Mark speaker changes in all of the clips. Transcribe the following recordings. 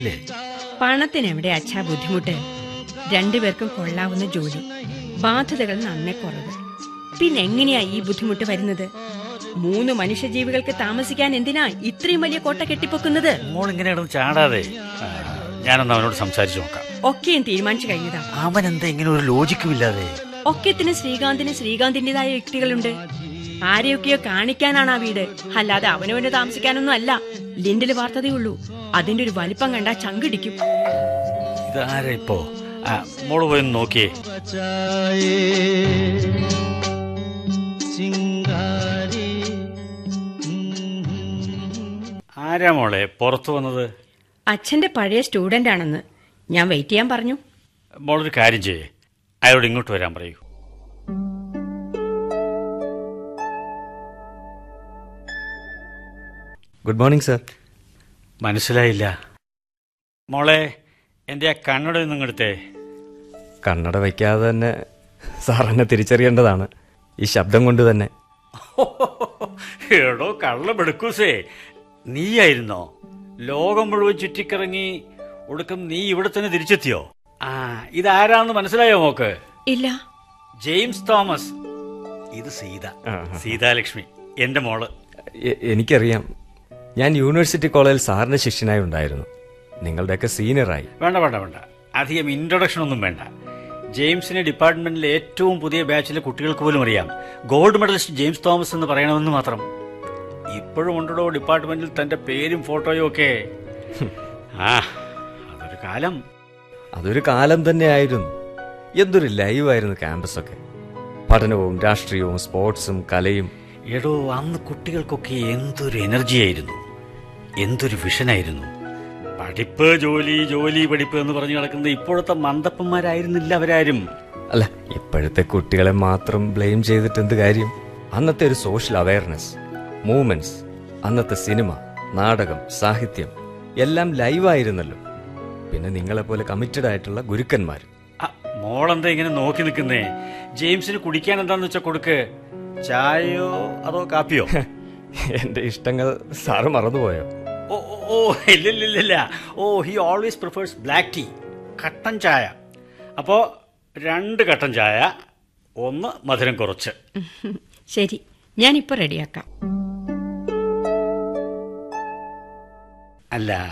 Speaker 1: അല്ലേ
Speaker 2: പണത്തിന് എവിടെ അച്ഛാ ബുദ്ധിമുട്ട് രണ്ടുപേർക്കും കൊള്ളാവുന്ന ജോലി ബാധ്യതകൾ നന്നെ കുറവ് പിന്നെ എങ്ങനെയാ ഈ ബുദ്ധിമുട്ട് വരുന്നത് മൂന്ന് മനുഷ്യജീവികൾക്ക് താമസിക്കാൻ എന്തിനാ ഇത്രയും വലിയ കോട്ട കെട്ടിപ്പൊക്കുന്നത്
Speaker 1: മോൾ ഇങ്ങനെ കിടന്ന് ചാടാതെ ആ, ഞാനൊന്ന് അവനോട് സംസാരിച്ചു നോക്കാം
Speaker 2: ഒക്കെയും തീരുമാനിച്ചു കഴിഞ്ഞതാ
Speaker 1: അവൻ എന്താ ഇങ്ങനെ ഒരു ലോജിക്കും ഇല്ലാതെ
Speaker 2: ഒക്കത്തിന് ശ്രീകാന്തിന് ശ്രീകാന്തിന്റേതായ വ്യക്തികളുണ്ട് ആരെയൊക്കെയോ കാണിക്കാനാണ് ആ വീട് അല്ലാതെ അവനവന് താമസിക്കാനൊന്നും അല്ല ലിൻഡിൽ വാർത്തതേ ഉള്ളൂ അതിന്റെ ഒരു വലിപ്പം കണ്ടാ ചങ്കിടിക്കും
Speaker 1: ഇതാരാ ഇപ്പോ ആ, മോള് പോയി ഒന്ന് നോക്കിയേ
Speaker 3: बचाए सिंगारी
Speaker 1: ആരാ മോളെ പുറത്തു വന്നത്
Speaker 2: അച്ഛന്റെ പഴയ സ്റ്റുഡന്റ് ആണെന്ന് ഞാൻ വെയിറ്റ് ചെയ്യാൻ പറഞ്ഞു
Speaker 1: മോളൊരു കാര്യം ചെയ്യേ അയാളോട് ഇങ്ങോട്ട് വരാൻ പറയൂ
Speaker 4: ഗുഡ് മോർണിംഗ് സർ
Speaker 1: മനസ്സിലായില്ല മോളെ എൻ്റെ ആ കണ്ണട ഒന്നും എടുത്തേ
Speaker 4: കണ്ണട വയ്ക്കാതെ തന്നെ സാർ എന്നെ തിരിച്ചറിയേണ്ടതാണ് ഈ ശബ്ദം കൊണ്ട് തന്നെ
Speaker 1: എടോ കള്ളമെടുക്കൂസേ നീയായിരുന്നോ ലോകം മുഴുവൻ ചുറ്റിക്കറങ്ങി ഒടുക്കം നീ ഇവിടെ തന്നെ തിരിച്ചെത്തിയോ ആ ഇതാരാന്ന് മനസ്സിലായോ മോക്ക്
Speaker 2: ഇല്ല
Speaker 1: ജെയിംസ് തോമസ് ഇത് സീത
Speaker 4: ആ,
Speaker 1: സീതാലക്ഷ്മി എന്റെ മോള്
Speaker 4: എ- എനിക്കറിയാം ഞാൻ യൂണിവേഴ്സിറ്റി കോളേജിൽ സാറിന്റെ ശിഷ്യനായി ഉണ്ടായിരുന്നു നിങ്ങളുടെയൊക്കെ സീനിയറായി
Speaker 1: വേണ്ട വേണ്ട വേണ്ട അധികം ഇൻട്രൊഡക്ഷൻ ഒന്നും വേണ്ട ജെയിംസിനെ ഡിപ്പാർട്ട്മെന്റിലെ ഏറ്റവും പുതിയ ബാച്ചിലെ കുട്ടികൾക്ക് പോലും അറിയാം ഗോൾഡ് മെഡലിസ്റ്റ് ജെയിംസ് തോമസ് എന്ന് പറയണമെന്ന് മാത്രം ഇപ്പോഴും ഉണ്ടോ ഡിപ്പാർട്ട്മെന്റിൽ തന്റെ പേരും ഫോട്ടോയും ഒക്കെ ആ അതൊരു കാലം
Speaker 4: അതൊരു കാലം തന്നെയായിരുന്നു എന്തൊരു ലൈവായിരുന്നു ക്യാമ്പസൊക്കെ പഠനവും രാഷ്ട്രീയവും സ്പോർട്സും കലയും
Speaker 1: എടോ അന്ന് കുട്ടികൾക്കൊക്കെ എന്തൊരു എനർജി ആയിരുന്നു എന്തൊരു വിഷനായിരുന്നു പഠിപ്പ് ജോലി ജോലി പഠിപ്പ് എന്ന് പറഞ്ഞു നടക്കുന്ന ഇപ്പോഴത്തെ മന്ദപ്പന്മാരായിരുന്നില്ല അവരാരും
Speaker 4: അല്ല ഇപ്പോഴത്തെ കുട്ടികളെ മാത്രം ബ്ലെയിം ചെയ്തിട്ട് എന്ത് കാര്യം അന്നത്തെ ഒരു സോഷ്യൽ അവയർനെസ് മൂവ്മെന്റ്സ് അന്നത്തെ സിനിമ നാടകം സാഹിത്യം എല്ലാം ലൈവായിരുന്നല്ലോ പിന്നെ നിങ്ങളെപ്പോലെ കമ്മിറ്റഡ് ആയിട്ടുള്ള ഗുരുക്കന്മാർ
Speaker 1: ആ, മോളെന്താ ഇങ്ങനെ നോക്കി നിൽക്കുന്നേ ജെയിംസിന് കുടിക്കാൻ എന്താന്ന് വെച്ചാ കൊടുക്ക് ചായയോ അതോ കാപ്പിയോ
Speaker 4: എന്റെ ഇഷ്ടങ്ങൾ സാറ് മറന്നുപോയോ
Speaker 1: ഓ ഓ, ഓ ഇല്ലില്ലില്ല ഓ he always prefers black tea കട്ടൻ ചായ അപ്പോ രണ്ട് കട്ടൻ ചായ ഒന്ന് മധുരം കുറച്ച്
Speaker 2: ശരി ഞാനിപ്പോ റെഡിയാക്കാം
Speaker 1: അല്ല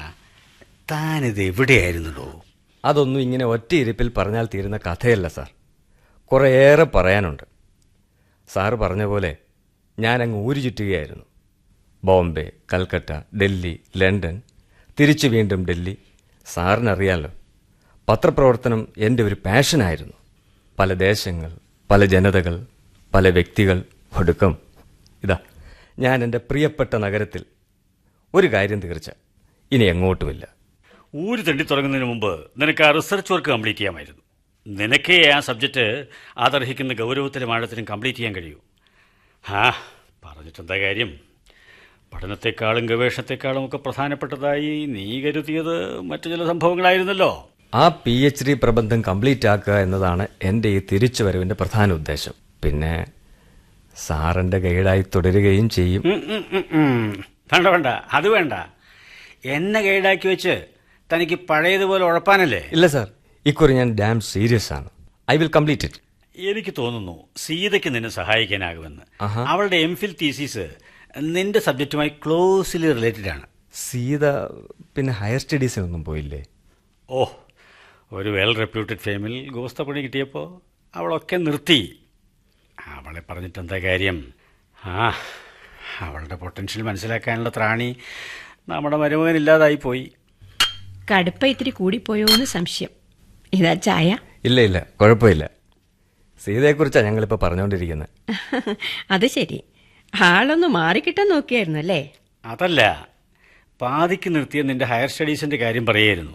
Speaker 1: താനിത് എവിടെയായിരുന്നല്ലോ
Speaker 4: അതൊന്നും ഇങ്ങനെ ഒറ്റ ഇരിപ്പിൽ പറഞ്ഞാൽ തീരുന്ന കഥയല്ല സാർ കുറേയേറെ പറയാനുണ്ട് സാറ് പറഞ്ഞ പോലെ ഞാൻ അങ്ങ് ഊരു ചുറ്റുകയായിരുന്നു ബോംബെ കൽക്കട്ട ഡൽഹി ലണ്ടൻ തിരിച്ചു വീണ്ടും ഡൽഹി സാറിനറിയാലോ പത്രപ്രവർത്തനം എൻ്റെ ഒരു പാഷനായിരുന്നു പല ദേശങ്ങൾ പല ജനതകൾ പല വ്യക്തികൾ ഒടുക്കം ഇതാ ഞാൻ എൻ്റെ പ്രിയപ്പെട്ട നഗരത്തിൽ ഒരു കാര്യം തീർച്ച ഇനി എങ്ങോട്ടുമില്ല
Speaker 1: ഊര് തണ്ടി തുടങ്ങുന്നതിന് മുമ്പ് നിനക്ക് ആ റിസർച്ച് വർക്ക് കംപ്ലീറ്റ് ചെയ്യാമായിരുന്നു നിനക്കേ ആ സബ്ജക്റ്റ് അതർഹിക്കുന്ന ഗൗരവത്തിലും ആഴത്തിലും കംപ്ലീറ്റ് ചെയ്യാൻ കഴിയൂ ആ പറഞ്ഞിട്ടെന്താ കാര്യം പഠനത്തെക്കാളും ഗവേഷണത്തെക്കാളും ഒക്കെ പ്രധാനപ്പെട്ടതായി നീ കരുതിയത് മറ്റു ചില സംഭവങ്ങളായിരുന്നല്ലോ
Speaker 4: ആ പി എച്ച് ഡി പ്രബന്ധം കംപ്ലീറ്റ് ആക്കുക എന്നതാണ് എൻ്റെ ഈ തിരിച്ചുവരവിൻ്റെ പ്രധാന ഉദ്ദേശം പിന്നെ സാറിൻ്റെ ഗൈഡായി തുടരുകയും ചെയ്യും
Speaker 1: ഉം, ഉം, ഉം, ഉം. വേണ്ട വേണ്ട അത് വേണ്ട എന്നെ ഗൈഡാക്കി വെച്ച് തനിക്ക് പഴയതുപോലെ ഉഴപ്പാനല്ലേ
Speaker 4: ഇല്ല സാർ ഇക്കുറി ഞാൻ ഡാം സീരിയസ് ആണ് ഐ വിൽ കംപ്ലീറ്റ് ഇറ്റ്
Speaker 1: എനിക്ക് തോന്നുന്നു സീതയ്ക്ക് നിന്നെ സഹായിക്കാനാകുമെന്ന്
Speaker 4: ആഹാ.
Speaker 1: അവളുടെ എം ഫിൽ തീസീസ് നിന്റെ സബ്ജക്റ്റുമായി ക്ലോസ്ലി റിലേറ്റഡ് ആണ്
Speaker 4: സീത പിന്നെ ഹയർ സ്റ്റഡീസിനൊന്നും പോയില്ലേ
Speaker 1: ഓ ഒരു വെൽ റെപ്യൂട്ടഡ് ഫേമിൽ ഗോസ്തപ്പണി കിട്ടിയപ്പോൾ അവളൊക്കെ നിർത്തി അവളെ പറഞ്ഞിട്ട് എന്താ കാര്യം ആ അവളുടെ പൊട്ടൻഷ്യൽ മനസ്സിലാക്കാനുള്ള ത്രാണി നമ്മുടെ മരുമകനില്ലാതായി പോയി
Speaker 2: കടുപ്പ ഇത്തിരി കൂടിപ്പോയോ എന്ന് സംശയം ഇതാ ചായ
Speaker 4: ഇല്ല ഇല്ല കുഴപ്പമില്ല സീതയെക്കുറിച്ചാണ് ഞങ്ങളിപ്പോൾ പറഞ്ഞുകൊണ്ടിരിക്കുന്നത്
Speaker 2: അത് ശരി ആളൊന്ന് മാറിക്കിട്ടാൻ നോക്കിയായിരുന്നു അല്ലേ
Speaker 1: അതല്ല പാതിക്ക് നിർത്തിയ നിന്റെ ഹയർ സ്റ്റഡീസിന്റെ കാര്യം പറയായിരുന്നു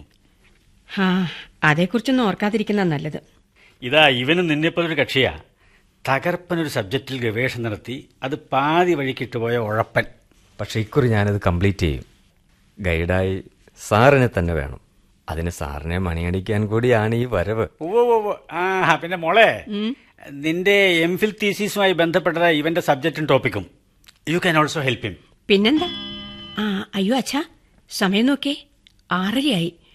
Speaker 2: ആ അതേക്കുറിച്ചൊന്നും ഓർക്കാതിരിക്കുന്ന നല്ലത്
Speaker 1: ഇതാ ഇവനും നിന്നെപ്പോലൊരു കക്ഷിയാ തകർപ്പനൊരു സബ്ജക്റ്റിൽ ഗവേഷണം നടത്തി അത് പാതി വഴിക്കിട്ടുപോയ ഉഴപ്പൻ
Speaker 4: പക്ഷെ ഇക്കുറി ഞാനത് കംപ്ലീറ്റ് ചെയ്യും ഗൈഡായി സാറിനെ തന്നെ വേണം അതിന് സാറിനെ മണിയടിക്കാൻ കൂടിയാണ് ഈ വരവ്
Speaker 1: ഉവ്വ് ഉവ്വ് ഉവ്വ്. ആ പിന്നെ മോളെ നിന്റെ എം ഫിൽ തീസീസുമായി ബന്ധപ്പെട്ട ഇവന്റെ സബ്ജക്റ്റും ടോപ്പിക്കും you can also help him
Speaker 2: പിന്നെന്താ ആ അയ്യോ അച്ഛാ സമയം നോക്കേ ആറരയായി